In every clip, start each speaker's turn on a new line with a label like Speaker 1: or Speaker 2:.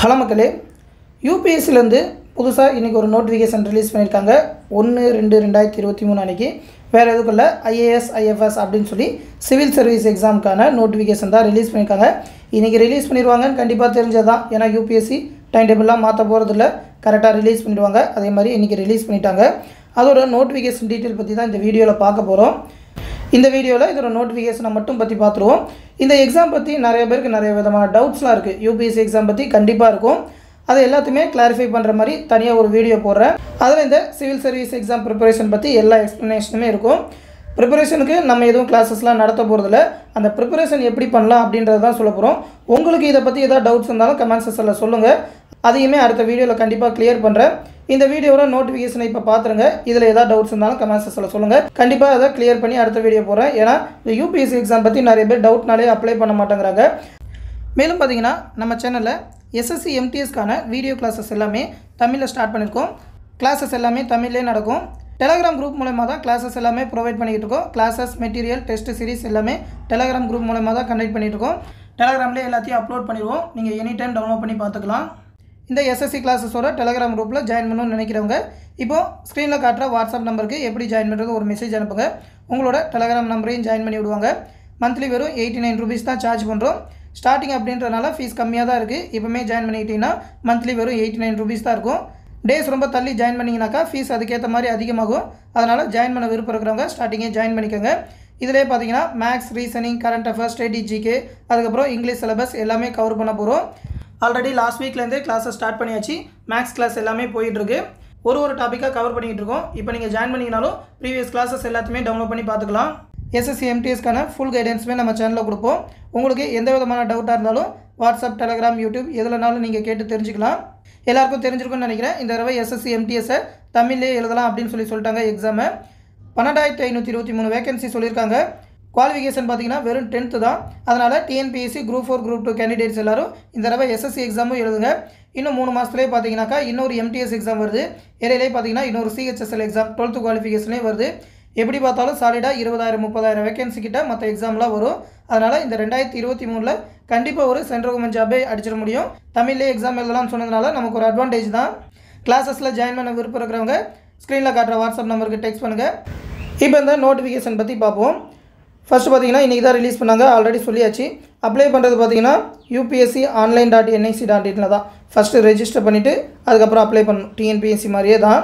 Speaker 1: hello மக்களே யூபிஎஸ்சிலேருந்து புதுசாக இன்றைக்கி ஒரு நோட்டிஃபிகேஷன் ரிலீஸ் பண்ணியிருக்காங்க ஒன்று ரெண்டு ரெண்டாயிரத்தி இருபத்தி மூணு அன்றைக்கி வேறு எதுக்கும் இல்லை ஐஏஎஸ் ஐஎஃப்எஸ் அப்படின்னு சொல்லி சிவில் சர்வீஸ் எக்ஸாமுக்கான நோட்டிஃபிகேஷன் தான் ரிலீஸ் பண்ணியிருக்காங்க இன்றைக்கி ரிலீஸ் பண்ணிடுவாங்கன்னு கண்டிப்பாக தெரிஞ்சது தான் ஏன்னா யூபிஎஸ்சி டைம் டேபிள்லாம் மாற்ற போகிறதில்ல கரெக்டாக ரிலீஸ் பண்ணிடுவாங்க அதே மாதிரி இன்றைக்கி ரிலீஸ் பண்ணிட்டாங்க அதோட நோட்டிஃபிகேஷன் டீட்டெயில் பற்றி தான் இந்த வீடியோவில் பார்க்க போகிறோம் இந்த வீடியோவில் இதோட நோட்டிஃபிகேஷனை மட்டும் பற்றி பார்த்துருவோம் இந்த எக்ஸாம் பற்றி நிறைய பேருக்கு நிறைய விதமான டவுட்ஸ்லாம் இருக்குது யூபிஎஸ்சி எக்ஸாம் பற்றி கண்டிப்பாக இருக்கும் அதை எல்லாத்தையுமே கிளாரிஃபை பண்ணுற மாதிரி தனியாக ஒரு வீடியோ போடுறேன் அதில் இந்த சிவில் சர்வீஸ் எக்ஸாம் ப்ரிப்பரேஷன் பற்றி எல்லா எக்ஸ்ப்ளனேஷனுமே இருக்கும் ப்ரிப்பரேஷனுக்கு நம்ம எதுவும் கிளாஸஸ்லாம் நடத்த போகிறதில்ல அந்த ப்ரிப்பரேஷன் எப்படி பண்ணலாம் அப்படின்றத தான் சொல்ல போகிறோம் உங்களுக்கு இதை பற்றி ஏதாவது டவுட்ஸ் இருந்தாலும் கமெண்ட் செக்ஷனில் சொல்லுங்கள் அதையுமே அடுத்த வீடியோவில் கண்டிப்பாக கிளியர் பண்ணுறேன் இந்த வீடியோவோட நோட்டிஃபிகேஷனை இப்போ பார்த்துருங்க இதில் ஏதாவது டவுட்ஸ் இருந்தாலும் கமெண்ட் செக்ஷனில் சொல்லுங்கள் கண்டிப்பாக அதை கிளியர் பண்ணி அடுத்த வீடியோ போகிறேன் ஏன்னா இந்த யூபிஎஸ்சி எக்ஸாம் பற்றி நிறைய பேர் டவுட்னாலே அப்ளை பண்ண மாட்டேங்கிறாங்க மேலும் பார்த்தீங்கன்னா நம்ம சேனலில் எஸ்எஸ்சி எம்டிஎஸ்க்கான வீடியோ கிளாஸஸ் எல்லாமே தமிழில் ஸ்டார்ட் பண்ணியிருக்கோம் கிளாஸஸ் எல்லாமே தமிழ்லேயே நடக்கும் டெலகிராம் குரூப் மூலமாக தான் கிளாஸஸ் எல்லாமே ப்ரொவைட் பண்ணிக்கிட்டு இருக்கோம் கிளாஸஸ் மெட்டீரியல் டெஸ்ட் சீரிஸ் எல்லாமே டெலகிராம் குரூப் மூலமாக தான் கண்டக்ட் பண்ணிட்டு இருக்கோம் டெலகிராம்லேயே எல்லாத்தையும் அப்லோட் பண்ணிடுவோம் நீங்கள் எனி டைம் டவுன்லோட் பண்ணி பார்த்துக்கலாம் இந்த எஸ்எஸ்சி கிளாஸஸோட டெலகிராம் குரூப்பில் ஜாயின் பண்ணணும்னு நினைக்கிறவங்க இப்போ ஸ்க்ரீனில் காட்டுற வாட்ஸ்அப் நம்பருக்கு எப்படி ஜாயின் பண்ணுறது ஒரு மெசேஜ் அனுப்புங்க உங்களோட டெலகிராம் நம்பரையும் ஜாயின் பண்ணி விடுவாங்க மந்த்லி வெறும் எயிட்டி நைன் ருபீஸ் தான் சார்ஜ் பண்ணுறோம் ஸ்டார்டிங் அப்படின்றனால ஃபீஸ் கம்மியாக தான் இருக்குது இப்போமே ஜாயின் பண்ணிக்கிட்டிங்கன்னா மந்த்லி வெறும் எயிட்டி நைன் ருபீஸ் தான் இருக்கும் டேஸ் ரொம்ப தள்ளி ஜாயின் பண்ணிங்கனாக்கா ஃபீஸ் அதுக்கேற்ற மாதிரி அதிகமாகும் அதனால் ஜாயின் பண்ண விருப்பம் இருக்கிறவங்க ஸ்டார்டிங்கே ஜாயின் பண்ணிக்கோங்க இதிலே பார்த்தீங்கன்னா மேக்ஸ் ரீசனிங் கரண்ட் அஃபேர்ஸ் ஸ்ட்ராட்டஜிக்கு அதுக்கப்புறம் இங்கிலீஷ் சிலபஸ் எல்லாமே கவர் பண்ண போகிறோம் ஆல்ரெடி லாஸ்ட் வீக்லேருந்தே கிளாஸை ஸ்டார்ட் பண்ணியாச்சு மேக்ஸ் கிளாஸ் எல்லாமே போயிட்டுருக்கு ஒரு ஒரு டாப்பிக்காக கவர் பண்ணிகிட்டு இருக்கோம் இப்போ நீங்கள் ஜாயின் பண்ணிங்கனாலும் ப்ரீவியஸ் கிளாஸஸ் எல்லாத்தையுமே டவுன்லோட் பண்ணி பார்த்துக்கலாம் எஸ்எஸ்சி எம்டிஎஸ்க்கான ஃபுல் கைடன்ஸுமே நம்ம சேனலில் கொடுப்போம் உங்களுக்கு எந்த விதமான டவுட்டாக இருந்தாலும் வாட்ஸ்அப் டெலகிராம் யூடியூப் எதுலனாலும் நீங்கள் கேட்டு தெரிஞ்சுக்கலாம் எல்லாருக்கும் தெரிஞ்சிருக்கும்னு நினைக்கிறேன் இந்த தடவை எஸ்எஸ்சி எம்டிஎஸ்ஸை தமிழ்லேயே எழுதலாம் அப்படின்னு சொல்லி சொல்லிட்டாங்க எக்ஸாமை பன்னெண்டாயிரத்தி ஐநூற்றி இருபத்தி மூணு வேகன்சி சொல்லியிருக்காங்க குவாலிஃபிகேஷன் பார்த்தீங்கன்னா வெறும் டென்த்து தான் அதனால் TNPSC group four group two candidates எல்லாரும் இந்த தடவை எஸ்எஸ்சி எக்ஸாமும் எழுதுங்க இன்னும் மூணு மாதத்துலேயே பார்த்தீங்கன்னாக்கா இன்னொரு எம்டிஎஸ் எக்ஸாம் வருது இடையிலே பார்த்தீங்கன்னா இன்னொரு சிஹெச்எஸ்எல் எக்ஸாம் டுவெல்த்து குவாலிஃபிகேஷனே வருது எப்படி பார்த்தாலும் சாலிடாக இருபதாயிரம் முப்பதாயிரம் வேகன்சி கிட்ட மற்ற எக்ஸாம்லாம் வரும் அதனால் இந்த ரெண்டாயிரத்தி இருபத்தி மூணில் கண்டிப்பாக ஒரு சென்ட்ரல் கவர்மெண்ட் ஜாபே அடிச்சிட முடியும் தமிழ்லேயே எக்ஸாம் எழுதலாம்னு சொன்னதுனால நமக்கு ஒரு அட்வான்டேஜ் தான் கிளாஸஸில் ஜாயின் பண்ண விருப்பம் இருக்கிறவங்க ஸ்க்ரீனில் காட்டுற வாட்ஸ்அப் நம்பருக்கு டெக்ஸ்ட் பண்ணுங்கள் இப்போ இந்த நோட்டிஃபிகேஷன் பற்றி பார்ப்போம் ஃபஸ்ட்டு பார்த்தீங்கன்னா இன்றைக்கி தான் ரிலீஸ் பண்ணாங்க ஆல்ரெடி சொல்லியாச்சு அப்ளை பண்ணுறது பார்த்தீங்கன்னா UPSC online dot NIC dot இனில் தான் ஃபஸ்ட்டு ரெஜிஸ்டர் பண்ணிவிட்டு அதுக்கப்புறம் அப்ளை பண்ணணும் டிஎன்பிஎஸ்சி மாதிரியே தான்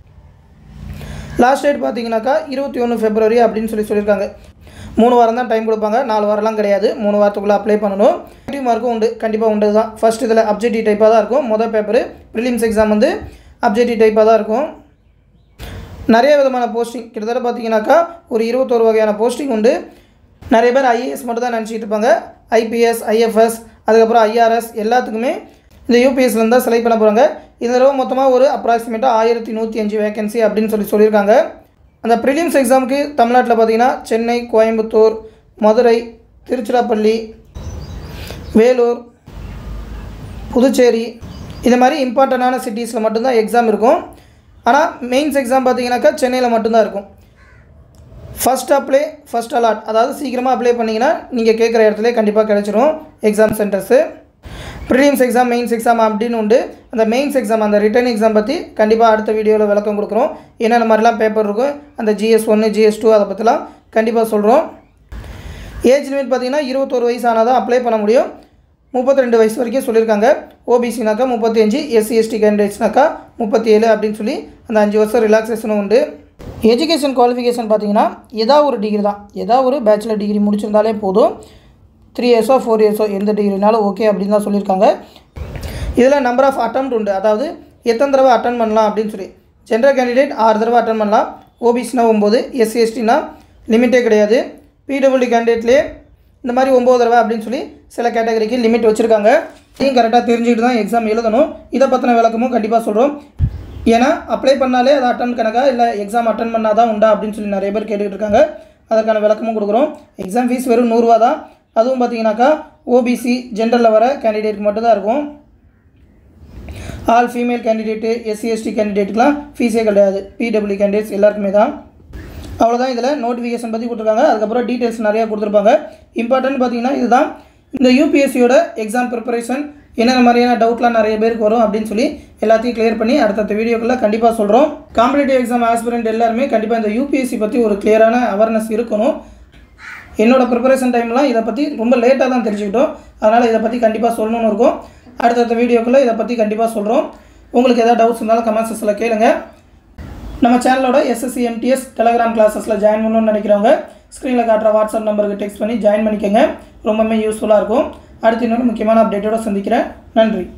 Speaker 1: லாஸ்ட் டேட் பார்த்தீங்கன்னாக்கா இருபத்தி ஒன்று ஃபெப்ரவரி அப்படின்னு சொல்லி சொல்லியிருக்காங்க மூணு வாரம் தான் டைம் கொடுப்பாங்க நாலு வாரம்லாம் கிடையாது மூணு வாரத்துக்குள்ளே அப்ளை பண்ணணும் நெகட்டிவ் மார்க்கும் உண்டு கண்டிப்பாக உண்டு தான் ஃபஸ்ட் இதில் அப்ஜெக்டிவ் டைப்பாக தான் இருக்கும் மொதல் பேப்பர் ப்ரிலிம்ஸ் எக்ஸாம் வந்து அப்ஜெக்டிவ் டைப்பாக தான் இருக்கும் நிறைய விதமான போஸ்டிங் கிட்டத்தட்ட பார்த்தீங்கன்னாக்கா ஒரு இருபத்தோரு வகையான போஸ்டிங் உண்டு நிறைய பேர் ஐஏஎஸ் மட்டும் தான் நினச்சிட்டு இருப்பாங்க ஐபிஎஸ் ஐஎஃப்எஸ் அதுக்கப்புறம் ஐஆர்எஸ் எல்லாத்துக்குமே இந்த யூபிஎஸ்லேருந்து தான் செலக்ட் பண்ண போகிறாங்க இந்த தடவை மொத்தமாக ஒரு அப்ராக்சிமேட்டாக ஆயிரத்தி நூற்றி அஞ்சு வேகன்சி அப்படின்னு சொல்லி சொல்லியிருக்காங்க அந்த ப்ரிலிம்ஸ் எக்ஸாமுக்கு தமிழ்நாட்டில் பார்த்தீங்கன்னா சென்னை கோயம்புத்தூர் மதுரை திருச்சிராப்பள்ளி வேலூர் புதுச்சேரி இது மாதிரி இம்பார்ட்டண்டான சிட்டிஸில் மட்டும்தான் எக்ஸாம் இருக்கும் ஆனால் மெயின்ஸ் எக்ஸாம் பார்த்தீங்கன்னாக்கா சென்னையில் மட்டும்தான் இருக்கும் ஃபஸ்ட் அப்ளை ஃபஸ்ட் அலாட் அதாவது சீக்கிரமாக அப்ளை பண்ணிங்கன்னா நீங்கள் கேட்குற இடத்துல கண்டிப்பாக கிடச்சிரும் exam centres prelims exam mains exam அப்படின்னு உண்டு அந்த மெயின்ஸ் எக்ஸாம் அந்த ரிட்டன் எக்ஸாம் பற்றி கண்டிப்பாக அடுத்த வீடியோவில் விளக்கம் கொடுக்குறோம் என்னென்ன மாதிரிலாம் பேப்பர் இருக்கும் அந்த ஜிஎஸ் ஒன்று ஜிஎஸ் டூ அதை பற்றிலாம் கண்டிப்பாக சொல்கிறோம் ஏஜ் லிமிட் பார்த்தீங்கன்னா இருபத்தோரு வயசு ஆனால் தான் அப்ளை பண்ண முடியும் முப்பத்தி ரெண்டு வயசு வரைக்கும் சொல்லியிருக்காங்க ஓபிசினாக்கா முப்பத்தி அஞ்சு எஸ்சி எஸ்டி கேண்டிடேட்ஸ்னாக்கா முப்பத்தி ஏழு அப்படின்னு சொல்லி அந்த அஞ்சு வருஷம் ரிலாக்ஸேஷனும் உண்டு எஜுகேஷன் குவாலிஃபிகேஷன் பார்த்தீங்கன்னா ஏதாவது ஒரு டிகிரி தான் ஏதாவது ஒரு பேச்சுலர் டிகிரி முடிச்சிருந்தாலே போதும் த்ரீ இயர்ஸோ ஃபோர் இயர்ஸோ எந்த டிகிரினாலும் ஓகே அப்படின்னு தான் சொல்லியிருக்காங்க இதில் நம்பர் ஆஃப் அட்டம் உண்டு அதாவது எத்தனை தடவை அட்டன் பண்ணலாம் அப்படின்னு சொல்லி ஜென்ரல் கேண்டிடேட் ஆறு தடவை அட்டன் பண்ணலாம் ஓபிசினா ஒம்பது எஸ்சி எஸ்டினா லிமிட்டே கிடையாது பிடபிள்யூடி கேண்டிடேட்லேயே இந்த மாதிரி ஒம்பது தடவை அப்படின்னு சொல்லி சில கேட்டகரிக்கு லிமிட் வச்சுருக்காங்க இதையும் கரெக்டாக தெரிஞ்சுக்கிட்டு தான் எக்ஸாம் எழுதணும் இதை பற்றின விளக்கமும் கண்டிப்பாக சொல்கிறோம் ஏன்னா அப்ளை பண்ணாலே அதை அட்டன் கணக்கா இல்லை எக்ஸாம் அட்டன் பண்ணால் தான் உண்டா அப்படின்னு சொல்லி நிறைய பேர் கேட்டுக்கிட்டு இருக்காங்க அதற்கான விளக்கமும் கொடுக்குறோம் எக்ஸாம் ஃபீஸ் வெறும் நூறுரூவா தான் அதுவும் பார்த்தீங்கன்னாக்கா ஓபிசி ஜென்ரலில் வர கேண்டிடேட்க்கு மட்டும் தான் இருக்கும் all female candidate SC ST கேண்டிடேட்டுக்கெலாம் ஃபீஸே கிடையாது பிடபிள்யூ கேண்டிடேட்ஸ் எல்லாருக்குமே தான் அவ்வளோதான் இதில் நோட்டிஃபிகேஷன் பற்றி கொடுத்துருக்காங்க அதுக்கப்புறம் டீட்டெயில்ஸ் நிறையா கொடுத்துருப்பாங்க இம்பார்ட்டன்ட் பார்த்தீங்கன்னா இதுதான் இந்த யூபிஎஸ்சியோட எக்ஸாம் ப்ரிப்பரேஷன் என்னென்ன மாதிரியான டவுட்லாம் நிறைய பேருக்கு வரும் அப்படின்னு சொல்லி எல்லாத்தையும் கிளியர் பண்ணி அடுத்தடுத்த வீடியோக்களில் கண்டிப்பாக சொல்கிறோம் காம்படிட்டிவ் எக்ஸாம் ஆஸ்பிரண்ட் எல்லாருமே கண்டிப்பாக இந்த யூபிஎஸ்சி பற்றி ஒரு கிளியரான அவேர்னஸ் இருக்கணும் என்னோட ப்ரிப்பரேஷன் டைம்லாம் இதை பற்றி ரொம்ப லேட்டாக தான் தெரிஞ்சுக்கிட்டோம் அதனால் இதை பற்றி கண்டிப்பாக சொல்லணும்னு இருக்கும் அடுத்தடுத்த வீடியோக்குள்ளே இதை பற்றி கண்டிப்பாக சொல்கிறோம் உங்களுக்கு எதாவது டவுட்ஸ் இருந்தாலும் கமெண்ட் செக்ஷனில் கேளுங்க நம்ம சேனலோட எஸ்எஸ்சி எம்டிஎஸ் டெலகிராம் கிளாஸஸில் ஜாயின் பண்ணணும்னு நினைக்கிறவங்க ஸ்க்ரீனில் காட்டுற வாட்ஸ்அப் நம்பருக்கு டெக்ஸ்ட் பண்ணி ஜாயின் பண்ணிக்கோங்க ரொம்பவுமே யூஸ்ஃபுல்லாக இருக்கும் அடுத்து இன்னொரு முக்கியமான அப்டேட்டோட சந்திக்கிறேன் நன்றி